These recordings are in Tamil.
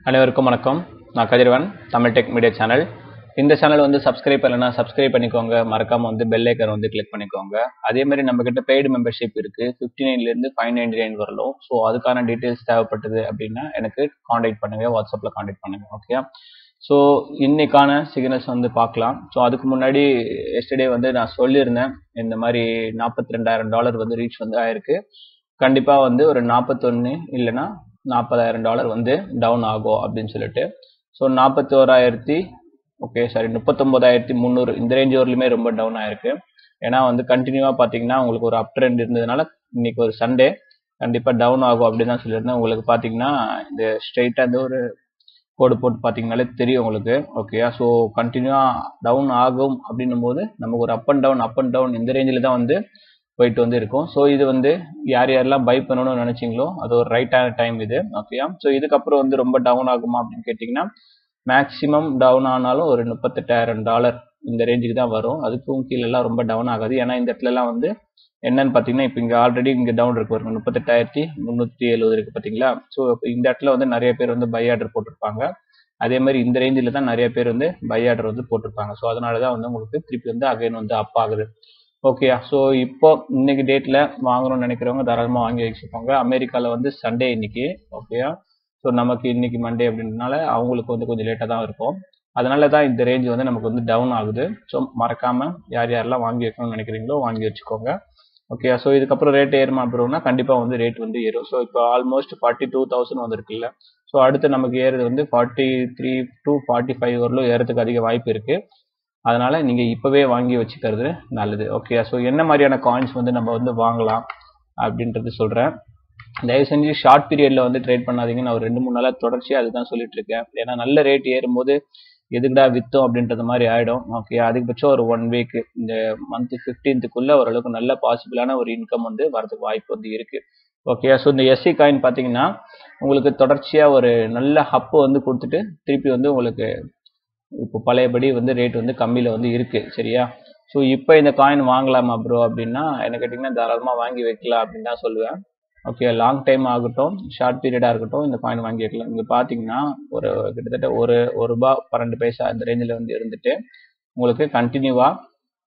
அனைவருக்கும் வணக்கம் நான் Kathiravan Tamil tech media channel இந்த சேனல் வந்து சப்ஸ்கிரைப் பண்ணலனா சப்ஸ்கிரைப் பண்ணிக்கோங்க மறக்காம வந்து பெல் ஐக்கன் வந்து கிளிக் பண்ணிக்கோங்க அதே மாதிரி நம்ம கிட்ட பெய்டு மெம்பர்ஷிப் இருக்கு ஃபிஃப்டி நைன்லேருந்து ஃபைவ் நைன்டி நைன் வரலும் ஸோ அதுக்கான டீட்டெயில்ஸ் தேவைப்பட்டது அப்படின்னா எனக்கு காண்டாக்ட் பண்ணுங்க வாட்ஸ்அப்பில் காண்டாக்ட் பண்ணுங்க ஓகே ஸோ இன்னைக்கான சிக்னல்ஸ் வந்து பார்க்கலாம் ஸோ அதுக்கு முன்னாடி எஸ்டர்டே வந்து நான் சொல்லியிருந்தேன் இந்த மாதிரி நாற்பத்தி ரெண்டாயிரம் டாலர் வந்து ரீச் வந்து ஆயிருக்கு கண்டிப்பாக வந்து ஒரு நாற்பத்தொன்று இல்லைன்னா நாற்பதாயிரம் டாலர் வந்து டவுன் ஆகும் அப்படின்னு சொல்லிட்டு ஸோ நாற்பத்தி ஓராயிரத்தி ஓகே சாரி முப்பத்தொம்போதாயிரத்தி முந்நூறு இந்த ரேஞ்ச் வரலுமே ரொம்ப டவுன் ஆயிருக்கு ஏன்னா வந்து கண்டினியூவாக பார்த்தீங்கன்னா உங்களுக்கு ஒரு அப் ட்ரெண்ட் இருந்ததுனால இன்னைக்கு ஒரு சண்டே கண்டிப்பாக டவுன் ஆகும் அப்படின்னு தான் சொல்லியிருந்தேன் உங்களுக்கு பார்த்தீங்கன்னா இந்த ஸ்ட்ரெயிட்டாக இந்த ஒரு கோடு போட்டு பார்த்தீங்கனாலே தெரியும் உங்களுக்கு ஓகேயா ஸோ கண்டினியூவாக டவுன் ஆகும் அப்படின்னும் போது நமக்கு ஒரு up and down up and down இந்த ரேஞ்சில் தான் வந்து போயிட்டு வந்து இருக்கும் ஸோ இது வந்து யார் யாரெல்லாம் பை பண்ணணும்னு நினைச்சீங்களோ அது ஒரு ரைட்டான டைம் இது ஓகேயா ஸோ இதுக்கப்புறம் வந்து ரொம்ப டவுன் ஆகுமா அப்படின்னு கேட்டிங்கன்னா மேக்ஸிமம் டவுன் ஆனாலும் ஒரு முப்பத்தெட்டாயிரம் டாலர் இந்த ரேஞ்சுக்கு தான் வரும் அதுக்கும் கீழெல்லாம் ரொம்ப டவுன் ஆகாது ஏன்னா இந்த இடத்துலலாம் வந்து என்னன்னு பார்த்தீங்கன்னா இப்போ இங்கே ஆல்ரெடி இங்கே டவுன் இருக்கு பாருங்க முப்பத்தெட்டாயிரத்தி முந்நூற்றி எழுபது இருக்கு பார்த்தீங்களா ஸோ இந்த இடத்துல வந்து நிறைய பேர் வந்து பை ஆர்டர் போட்டிருப்பாங்க அதே மாதிரி இந்த ரேஞ்சில் தான் நிறைய பேர் வந்து பை ஆர்டர் வந்து போட்டிருப்பாங்க ஸோ அதனால தான் வந்து உங்களுக்கு திருப்பி வந்து அகைன் வந்து அப் ஆகுது ஓகேயா ஸோ இப்போ இன்னைக்கு டேட்டில் வாங்கணும்னு நினைக்கிறவங்க தாராளமாக வாங்கி வச்சுக்கோங்க அமெரிக்காவில் வந்து சண்டே இன்னைக்கு ஓகேயா ஸோ நமக்கு இன்னைக்கு மண்டே அப்படின்றதுனால அவங்களுக்கு வந்து கொஞ்சம் லேட்டாக தான் இருக்கும் அதனால தான் இந்த ரேஞ்ச் வந்து நமக்கு வந்து டவுன் ஆகுது ஸோ மறக்காம யார் யாரெல்லாம் வாங்கி வைக்கணும்னு நினைக்கிறீங்களோ வாங்கி வச்சுக்கோங்க ஓகே ஸோ இதுக்கப்புறம் ரேட் ஏறுமா அப்படின்னா கண்டிப்பாக வந்து ரேட் வந்து ஏறும் ஸோ இப்போ ஆல்மோஸ்ட் ஃபார்ட்டி டூ தௌசண்ட் வந்திருக்குல்ல ஸோ அடுத்து நமக்கு ஏறுது வந்து forty three to forty five வரலும் ஏறதுக்கு அதிக வாய்ப்பு இருக்கு அதனால நீங்க இப்பவே வாங்கி வச்சுக்கிறது நல்லது ஓகே ஸோ என்ன மாதிரியான காயின்ஸ் வந்து நம்ம வந்து வாங்கலாம் அப்படின்றது சொல்றேன் தயவு செஞ்சு ஷார்ட் பீரியட்ல வந்து ட்ரேட் பண்ணாதீங்க நான் ஒரு ரெண்டு மூணு நாளாக தொடர்ச்சியாக அதுதான் சொல்லிட்டு இருக்கேன் ஏன்னா நல்ல ரேட் ஏறும்போது எதுக்குடா வித்தோம் அப்படின்றது மாதிரி ஆயிடும் ஓகே அதிகபட்சம் ஒரு ஒன் வீக் இந்த மந்த் ஃபிஃப்டீன்த்துக்குள்ள ஓரளவுக்கு நல்ல பாசிபிளான ஒரு இன்கம் வந்து வரதுக்கு வாய்ப்பு வந்து இருக்கு ஓகே ஸோ இந்த எஸ்சி காயின் பார்த்தீங்கன்னா உங்களுக்கு தொடர்ச்சியாக ஒரு நல்ல ஹப்பு வந்து கொடுத்துட்டு திருப்பி வந்து உங்களுக்கு இப்போ பழையபடி வந்து ரேட் வந்து கம்மியில் வந்து இருக்கு சரியா ஸோ இப்போ இந்த காயின் வாங்கலாமா ப்ரோ அப்படின்னா என்ன கேட்டிங்கன்னா தாராளமாக வாங்கி வைக்கலாம் அப்படின்னு தான் சொல்லுவேன் ஓகே லாங் டைம் ஆகட்டும் ஷார்ட் பீரியடாக இருக்கட்டும் இந்த காயின் வாங்கி வைக்கலாம் இங்கே பார்த்தீங்கன்னா ஒரு கிட்டத்தட்ட ஒரு ஒரு ரூபா பன்னெண்டு பைசா இந்த ரேஞ்சில் வந்து இருந்துட்டு உங்களுக்கு கண்டினியூவாக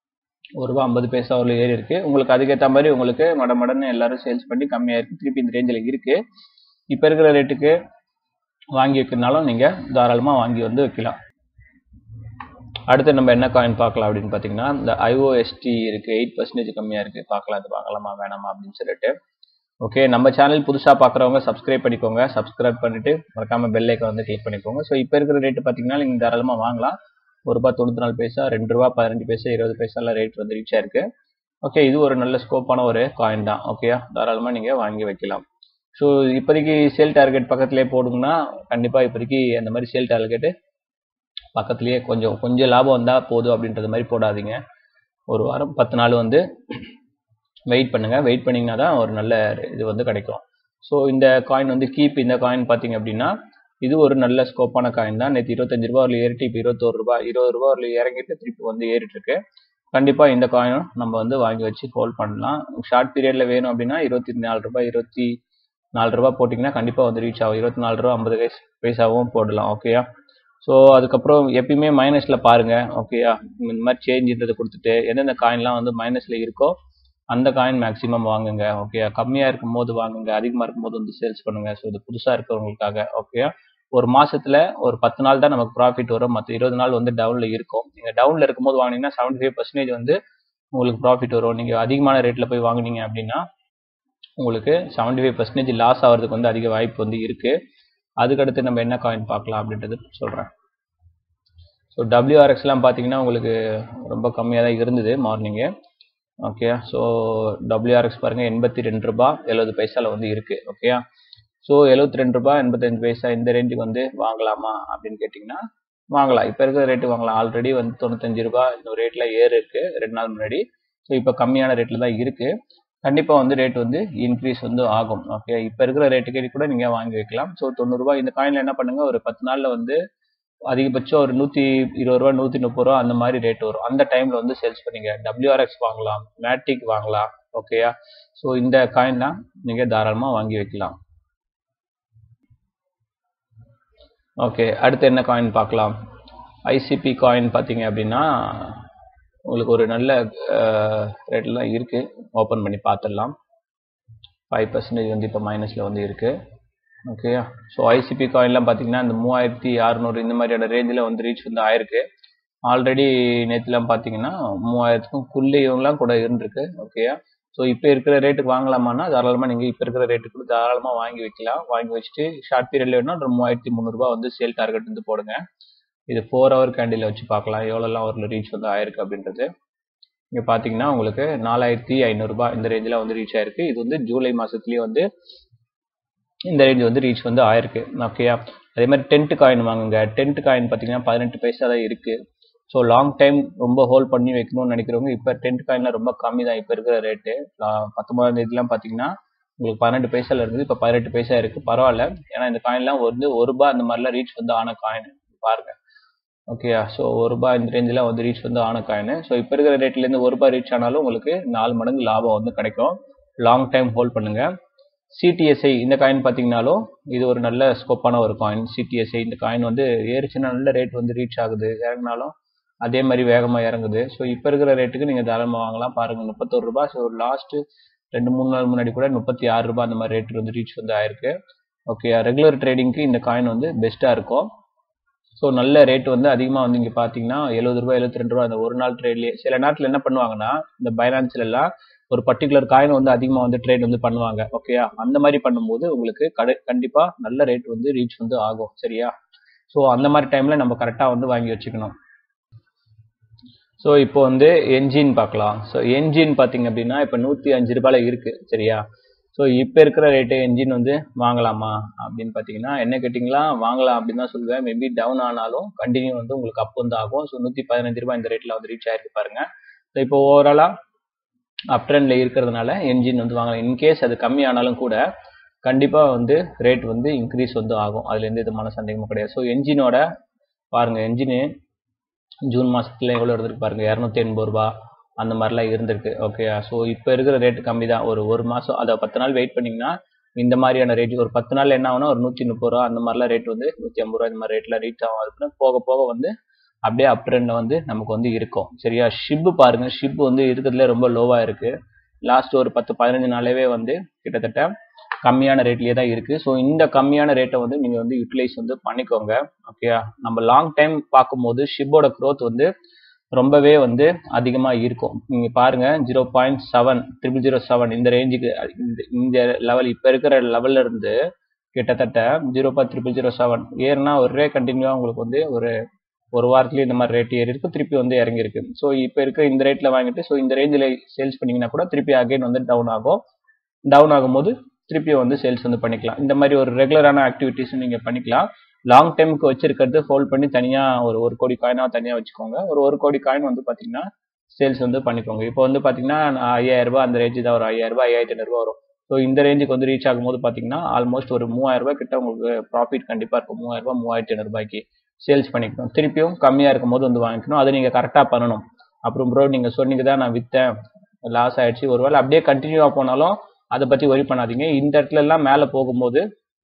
ஒரு ரூபா ஐம்பது பைசா ஒரு ஏறி இருக்கு உங்களுக்கு அதுக்கேற்ற மாதிரி உங்களுக்கு மட மடன்னு எல்லாரும் சேல்ஸ் பண்ணி கம்மியாக இருக்கு திருப்பி இந்த ரேஞ்சில் இருக்கு இப்போ இருக்கிற ரேட்டுக்கு வாங்கி வைக்கிறனாலும் நீங்கள் தாராளமாக வாங்கி வந்து வைக்கலாம் அடுத்து நம்ம என்ன காயின் பார்க்கலாம் அப்படின்னு பார்த்தீங்கன்னா இந்த ஐஓஎஸ்டி இருக்கு எயிட் பர்சன்டேஜ் கம்மியாக இருக்கு பார்க்கலாம் அது வாங்கலாமா வேணாமா அப்படின்னு சொல்லிட்டு ஓகே நம்ம சேனல் புதுசாக பார்க்குறவங்க சப்ஸ்கிரைப் பண்ணிக்கோங்க சப்ஸ்கிரைப் பண்ணிட்டு மறக்காம பெல் ஐக்கன் வந்து கிளிக் பண்ணிக்கோங்க ஸோ இப்போ இருக்கிற ரேட்டு பார்த்தீங்கன்னா நீங்கள் தாராளமாக வாங்கலாம் ஒரு ரூபா தொண்ணூற்றி நாலு பைசா ரெண்டு ரூபா பதினஞ்சு பைசா இருபது பைசாலாம் ரேட் வந்து ரீச் ஆயிருக்கு ஓகே இது ஒரு நல்ல ஸ்கோப்பான ஒரு காயின் தான் ஓகேயா தாராளமாக நீங்கள் வாங்கி வைக்கலாம் ஸோ இப்போதைக்கு சேல் டார்கெட் பக்கத்துலேயே போடுங்கன்னா கண்டிப்பாக இப்போதைக்கு அந்த மாதிரி சேல் டார்கெட்டு பக்கத்துலேயே கொஞ்சம் கொஞ்சம் லாபம் வந்தால் போதும் அப்படின்றது மாதிரி போடாதீங்க ஒரு வாரம் பத்து நாள் வந்து வெயிட் பண்ணுங்க வெயிட் பண்ணிங்கன்னா தான் ஒரு நல்ல இது வந்து கிடைக்கும் ஸோ இந்த காயின் வந்து கீப் இந்த காயின் பார்த்தீங்க அப்படின்னா இது ஒரு நல்ல ஸ்கோப்பான காயின் தான் நேற்று இருபத்தஞ்சு ரூபா வரல ஏறிட்டு இப்போ இருபத்தோரு ரூபா இருபது ரூபா வரல இறங்கிட்டு திருப்பி வந்து ஏறிட்டு இருக்கு கண்டிப்பாக இந்த காயினும் நம்ம வந்து வாங்கி வச்சு ஹோல்ட் பண்ணலாம் ஷார்ட் பீரியட்ல வேணும் அப்படின்னா இருபத்தி நாலு ரூபாய் இருபத்தி நாலு ரூபா போட்டிங்கன்னா கண்டிப்பாக வந்து ரீச் ஆகும் இருபத்தி நாலு ரூபா ஐம்பது பைசாவும் போடலாம் ஓகேயா ஸோ அதுக்கப்புறம் எப்பயுமே மைனஸில் பாருங்க ஓகேயா இந்த மாதிரி சேஞ்சுன்றதை கொடுத்துட்டு எந்தெந்த காயின்லாம் வந்து மைனஸில் இருக்கோ அந்த காயின் மேக்ஸிமம் வாங்குங்க ஓகே கம்மியாக இருக்கும் போது வாங்குங்க அதிகமாக இருக்கும் போது வந்து சேல்ஸ் பண்ணுங்க ஸோ இது புதுசாக இருக்கிறவங்களுக்காக ஓகே ஒரு மாசத்துல ஒரு பத்து நாள் தான் நமக்கு ப்ராஃபிட் வரும் மற்ற இருபது நாள் வந்து டவுன்ல இருக்கும் நீங்க டவுன்ல இருக்கும்போது வாங்கினீங்கன்னா செவன்டி ஃபைவ் பர்சன்டேஜ் வந்து உங்களுக்கு ப்ராஃபிட் வரும் நீங்க அதிகமான ரேட்ல போய் வாங்குனீங்க அப்படின்னா உங்களுக்கு செவன்டி ஃபைவ் பர்சன்டேஜ் லாஸ் ஆகிறதுக்கு வந்து அதிக வாய்ப்பு வந்து இருக்கு அதுக்கடுத்து நம்ம என்ன காயின் பார்க்கலாம் அப்படின்றது சொல்கிறேன் ஸோ டபிள்யூஆர்எக்ஸ்லாம் பார்த்தீங்கன்னா உங்களுக்கு ரொம்ப கம்மியாக தான் இருந்தது மார்னிங்கு ஓகே ஸோ டபிள்யூஆர்எக்ஸ் பாருங்கள் எண்பத்தி ரெண்டு ரூபா எழுபது பைசாவில் வந்து இருக்குது ஓகே ஸோ எழுபத்தி ரெண்டு ரூபா எண்பத்தஞ்சு பைசா இந்த ரேஞ்சுக்கு வந்து வாங்கலாமா அப்படின்னு கேட்டிங்கன்னா வாங்கலாம் இப்போ இருக்கிற ரேட்டு வாங்கலாம் ஆல்ரெடி வந்து தொண்ணூத்தஞ்சு ரூபா இந்த ரேட்டில் ஏறு இருக்குது ரெண்டு நாள் முன்னாடி ஸோ இப்போ கம்மியான ரேட்டில் தான் இருக்குது கண்டிப்பாக வந்து ரேட் வந்து இன்க்ரீஸ் வந்து ஆகும் ஓகே இப்போ இருக்கிற ரேட்டுக்கு கூட நீங்கள் வாங்கி வைக்கலாம் ஸோ தொண்ணூறுரூவா இந்த காயினில் என்ன பண்ணுங்க ஒரு பத்து நாளில் வந்து அதிகபட்சம் ஒரு நூற்றி இருபது ரூபா நூற்றி முப்பது ரூபா அந்த மாதிரி ரேட் வரும் அந்த டைமில் வந்து சேல்ஸ் பண்ணிங்க டபிள்யூஆர்எக்ஸ் வாங்கலாம் மேட்டிக் வாங்கலாம் ஓகேயா ஸோ இந்த காயின்லாம் நீங்கள் தாராளமாக வாங்கி வைக்கலாம் ஓகே அடுத்து என்ன காயின் பார்க்கலாம் ஐசிபி காயின் பார்த்தீங்க அப்படின்னா உங்களுக்கு ஒரு நல்ல ரேட்லாம் இருக்குது ஓப்பன் பண்ணி பார்த்துடலாம் ஃபைவ் பர்சன்டேஜ் வந்து இப்போ மைனஸில் வந்து இருக்குது ஓகேயா ஸோ ஐசிபி காயின்லாம் பார்த்தீங்கன்னா இந்த மூவாயிரத்தி அறநூறு இந்த மாதிரியான ரேஞ்சில் வந்து ரீச் வந்து ஆயிருக்கு ஆல்ரெடி நேற்றுலாம் பார்த்தீங்கன்னா மூவாயிரத்துக்கும் குள்ளேயும்லாம் கூட இருந்திருக்கு ஓகேயா ஸோ இப்போ இருக்கிற ரேட்டுக்கு வாங்கலாமான்னா தாராளமாக நீங்கள் இப்போ இருக்கிற ரேட்டுக்கு கூட தாராளமாக வாங்கி வைக்கலாம் வாங்கி வச்சுட்டு ஷார்ட் பீரியட்ல வேணா ஒரு மூவாயிரத்தி முந்நூறுரூபா வந்து சேல் டார்கெட் வந்து போடுங்க இது ஃபோர் ஹவர் கேண்டில் வச்சு பார்க்கலாம் எவ்வளோலாம் ஒரு ரீச் வந்து ஆயிருக்கு அப்படின்றது இங்கே பார்த்தீங்கன்னா உங்களுக்கு நாலாயிரத்தி ஐநூறுரூபா இந்த ரேஞ்சில் வந்து ரீச் ஆயிருக்கு இது வந்து ஜூலை மாதத்துலேயே வந்து இந்த ரேஞ்ச் வந்து ரீச் வந்து ஆயிருக்கு ஓகேயா அதே மாதிரி டென்ட் காயின் வாங்குங்க டென்ட் காயின் பார்த்தீங்கன்னா பதினெட்டு பைசா தான் இருக்குது ஸோ லாங் டைம் ரொம்ப ஹோல்ட் பண்ணி வைக்கணும்னு நினைக்கிறவங்க இப்போ டென்ட் காயின்லாம் ரொம்ப கம்மி தான் இப்போ இருக்கிற ரேட்டு பத்தொன்பதாம் தேதிலாம் பார்த்தீங்கன்னா உங்களுக்கு பன்னெண்டு பைசால இருக்குது இப்போ பதினெட்டு பைசா இருக்குது பரவாயில்ல ஏன்னா இந்த காயின்லாம் வந்து ஒரு ரூபா அந்த மாதிரிலாம் ரீச் வந்து ஆன காயின் பாருங்க ஓகேயா ஸோ ஒரு ரூபாய் இந்த ரேஞ்சில் வந்து ரீச் வந்து ஆன காயின் ஸோ இப்போ இருக்கிற ரேட்லேருந்து ஒரு ரூபாய் ரீச் ஆனாலும் உங்களுக்கு நாலு மடங்கு லாபம் வந்து கிடைக்கும் லாங் டைம் ஹோல்ட் பண்ணுங்க சிடிஎஸ்ஐ இந்த காயின் பார்த்தீங்கனாலும் இது ஒரு நல்ல ஸ்கோப்பான ஒரு காயின் சிடிஎஸ்ஐ இந்த காயின் வந்து ஏறிச்சுன்னா நல்ல ரேட் வந்து ரீச் ஆகுது இறங்கினாலும் அதே மாதிரி வேகமாக இறங்குது ஸோ இப்போ இருக்கிற ரேட்டுக்கு நீங்கள் தாராளமாக வாங்கலாம் பாருங்கள் முப்பத்தொரு ரூபாய் ஸோ லாஸ்ட்டு ரெண்டு மூணு நாள் முன்னாடி கூட முப்பத்தி ஆறு ரூபாய் அந்த மாதிரி ரேட் வந்து ரீச் வந்து ஆயிருக்கு ஓகே ரெகுலர் ட்ரேடிங்க்கு இந்த காயின் வந்து பெஸ்ட்டாக இருக்கும் ஸோ நல்ல ரேட் வந்து அதிகமாக வந்து இங்கே பார்த்தீங்கன்னா எழுபது ரூபாய் எழுபத்தி ரெண்டு ரூபா அந்த ஒரு நாள் ட்ரேட்லேயே சில நேரத்தில் என்ன பண்ணுவாங்கன்னா இந்த பைனான்ஸ்ல எல்லாம் ஒரு பர்டிகுலர் காயின் வந்து அதிகமாக வந்து ட்ரேட் வந்து பண்ணுவாங்க ஓகேயா அந்த மாதிரி பண்ணும்போது உங்களுக்கு கடை கண்டிப்பாக நல்ல ரேட் வந்து ரீச் வந்து ஆகும் சரியா ஸோ அந்த மாதிரி டைமில் நம்ம கரெக்டாக வந்து வாங்கி வச்சுக்கணும் ஸோ இப்போ வந்து என்ஜின் பார்க்கலாம் ஸோ என்ஜின் பார்த்தீங்க அப்படின்னா இப்போ நூற்றி அஞ்சு ரூபாயில் இருக்குது சரியா ஸோ இப்போ இருக்கிற ரேட்டு என்ஜின் வந்து வாங்கலாமா அப்படின்னு பார்த்தீங்கன்னா என்ன கேட்டிங்களா வாங்கலாம் அப்படின்னு தான் சொல்லுவேன் மேபி டவுன் ஆனாலும் கண்டினியூ வந்து உங்களுக்கு அப் வந்து ஆகும் ஸோ நூற்றி பதினஞ்சு ரூபாய் இந்த ரேட்டில் வந்து ரீச் ஆயிருக்கு பாருங்க ஸோ இப்போ ஓவராலாக அப் ட்ரெண்டில் இருக்கிறதுனால என்ஜின் வந்து வாங்கலாம் இன்கேஸ் அது கம்மி ஆனாலும் கூட கண்டிப்பாக வந்து ரேட் வந்து இன்க்ரீஸ் வந்து ஆகும் அதில் எந்த விதமான சந்தேகமும் கிடையாது ஸோ என்ஜினோட பாருங்கள் என்ஜினு ஜூன் மாதத்துல எவ்வளோ இருந்திருக்கு பாருங்க இரநூத்தி எண்பது ரூபா அந்த மாதிரிலாம் இருந்திருக்கு ஓகே ஸோ இப்போ இருக்கிற ரேட்டு கம்மி தான் ஒரு ஒரு மாதம் அதை பத்து நாள் வெயிட் பண்ணிங்கன்னா இந்த மாதிரியான ரேட் ஒரு பத்து நாள் என்ன ஆகுனா ஒரு நூற்றி முப்பது ரூபா அந்த மாதிரிலாம் ரேட் வந்து நூற்றி ஐம்பது ரூபா இந்த மாதிரி ரேட்டில் ரீச் ஆகும் அதுக்குன்னு போக போக வந்து அப்படியே அப் ட்ரெண்டில் வந்து நமக்கு வந்து இருக்கும் சரியா ஷிப்பு பாருங்க ஷிப் வந்து இருக்கிறதுல ரொம்ப லோவாக இருக்கு லாஸ்ட் ஒரு பத்து பதினஞ்சு நாளாவே வந்து கிட்டத்தட்ட கம்மியான ரேட்லேயே தான் இருக்கு ஸோ இந்த கம்மியான ரேட்டை வந்து நீங்கள் வந்து யூட்டிலைஸ் வந்து பண்ணிக்கோங்க ஓகே நம்ம லாங் டைம் பார்க்கும்போது ஷிப்போட க்ரோத் வந்து ரொம்பவே வந்து அதிகமாக இருக்கும் நீங்கள் பாருங்க zero point seven triple zero seven இந்த ரேஞ்சுக்கு இந்த இந்த லெவல் இப்போ இருக்கிற லெவல்ல இருந்து கிட்டத்தட்ட zero point triple zero seven ஏறுனா ஒரே கண்டினியூவாக உங்களுக்கு வந்து ஒரு ஒரு வாரத்துலேயே இந்த மாதிரி ரேட் ஏறி இருக்கு திருப்பி வந்து இறங்கியிருக்கு ஸோ இப்போ இருக்க இந்த ரேட்டில் வாங்கிட்டு ஸோ இந்த ரேஞ்சில் சேல்ஸ் பண்ணீங்கன்னா கூட திருப்பி அகைன் வந்து டவுன் ஆகும் டவுன் ஆகும்போது திருப்பி வந்து சேல்ஸ் வந்து பண்ணிக்கலாம் இந்த மாதிரி ஒரு ரெகுலரான ஆக்டிவிட்டிஸும் நீங்கள் பண்ணிக்கலாம் லாங் டைமுக்கு வச்சிருக்கிறது ஹோல்ட் பண்ணி தனியாக ஒரு ஒரு கோடி காயினாக தனியாக வச்சுக்கோங்க ஒரு ஒரு கோடி காயின் வந்து பார்த்தீங்கன்னா சேல்ஸ் வந்து பண்ணிக்கோங்க இப்போ வந்து பார்த்தீங்கன்னா ஐயாயிரம் ரூபாய் அந்த ரேஞ்சு தான் வரும் ஐயாயிரம் ரூபாய் ஐயாயிரத்தி ஐநூறுபா வரும் ஸோ இந்த ரேஞ்சுக்கு வந்து ரீச் ஆகும்போது பார்த்தீங்கன்னா ஆல்மோஸ்ட் ஒரு மூவாயிரம் ரூபாய் கிட்ட உங்களுக்கு ப்ராஃபிட் கண்டிப்பாக இருக்கும் மூவாயிரம் ரூபாய் மூவாயிரத்தி ஐநூறுபாய்க்கு சேல்ஸ் பண்ணிக்கணும் திருப்பியும் கம்மியாக இருக்கும் போது வந்து வாங்கிக்கணும் அதை நீங்கள் கரெக்டாக பண்ணணும் அப்புறம் ப்ரோ நீங்கள் சொன்னீங்க தான் நான் விற்றேன் லாஸ் ஆயிடுச்சு ஒருவேளை அப்படியே கண்டினியூவாக போனாலும் அதை பற்றி ஒரி பண்ணாதீங்க இந்த இடத்துல எல்லாம் மேலே போகும்போது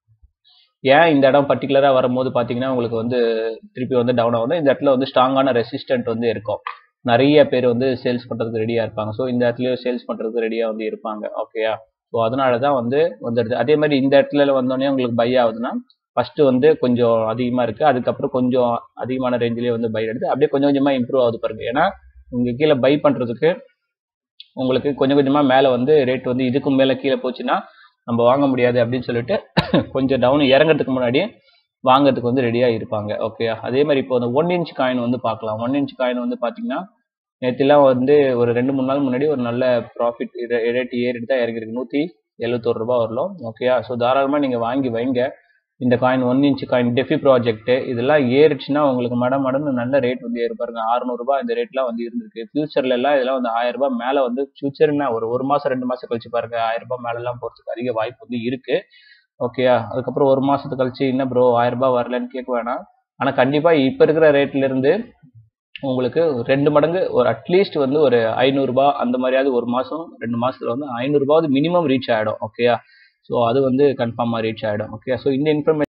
ஏன் இந்த இடம் பர்டிகுலராக வரும்போது பார்த்தீங்கன்னா உங்களுக்கு வந்து திருப்பி வந்து டவுன் ஆகும் இந்த இடத்துல வந்து ஸ்ட்ராங்கான ரெசிஸ்டன்ட் வந்து இருக்கும் நிறைய பேர் வந்து சேல்ஸ் பண்ணுறதுக்கு ரெடியாக இருப்பாங்க ஸோ இந்த இடத்துலயும் சேல்ஸ் பண்ணுறதுக்கு ரெடியாக வந்து இருப்பாங்க ஓகேயா ஸோ அதனால தான் வந்து வந்துடுது அதே மாதிரி இந்த இடத்துல வந்தோடனே உங்களுக்கு பை ஆகுதுன்னா ஃபர்ஸ்ட் வந்து கொஞ்சம் அதிகமாக இருக்குது அதுக்கப்புறம் கொஞ்சம் அதிகமான ரேஞ்சிலேயே வந்து பை எடுத்து அப்படியே கொஞ்சம் கொஞ்சமாக இம்ப்ரூவ் ஆகுது பாருங்க ஏன்னா இங்கே கீழே பை பண்ணுறதுக்கு உங்களுக்கு கொஞ்சம் கொஞ்சமாக மேலே வந்து ரேட் வந்து இதுக்கும் மேலே கீழே போச்சுன்னா நம்ம வாங்க முடியாது அப்படின்னு சொல்லிட்டு கொஞ்சம் டவுன் இறங்கிறதுக்கு முன்னாடி வாங்குறதுக்கு வந்து ரெடியாக இருப்பாங்க ஓகே அதே மாதிரி இப்போ அந்த ஒன் இன்ச் காயின் வந்து பார்க்கலாம் ஒன் இன்ச் காயின் வந்து பார்த்தீங்கன்னா நேற்றுலாம் வந்து ஒரு ரெண்டு மூணு நாள் முன்னாடி ஒரு நல்ல ப்ராஃபிட் ரேட் ஏறிட்டு தான் இறங்கிருக்கு நூற்றி எழுபத்தோரு ரூபா வரலாம் ஓகேயா ஸோ தாராளமாக நீங்கள் வாங்கி வைங்க இந்த coin one inch coin DeFi project இதெல்லாம் ஏறிச்சுன்னா உங்களுக்கு மட மடன்னு நல்ல ரேட் வந்து ஏறு பாருங்க அறுநூறுபா இந்த ரேட்லாம் வந்து இருந்திருக்கு ஃபியூச்சர்ல எல்லாம் இதெல்லாம் வந்து ஆயிரம் ரூபாய் மேலே வந்து ஃபியூச்சர்னா ஒரு ஒரு மாசம் ரெண்டு மாசம் கழிச்சு பாருங்க ஆயிரம் ரூபாய் மேலெல்லாம் போறதுக்கு அதிக வாய்ப்பு வந்து இருக்கு ஓகேயா அதுக்கப்புறம் ஒரு மாசத்துக்கு கழிச்சு என்ன ப்ரோ ஆயிரம் ரூபாய் வரலன்னு கேட்க வேணாம் ஆனா கண்டிப்பா இப்ப இருக்கிற ரேட்ல இருந்து உங்களுக்கு ரெண்டு மடங்கு ஒரு அட்லீஸ்ட் வந்து ஒரு ஐநூறுரூபா அந்த மாதிரியாவது ஒரு மாசம் ரெண்டு மாசத்துல வந்து ஐநூறுரூபாவது மினிமம் ரீச் ஆயிடும் ஓகேயா ஸோ அது வந்து கன்ஃபார்மாக ரீச் ஆகிடும் ஓகே ஸோ இந்த இன்ஃபர்மேஷன்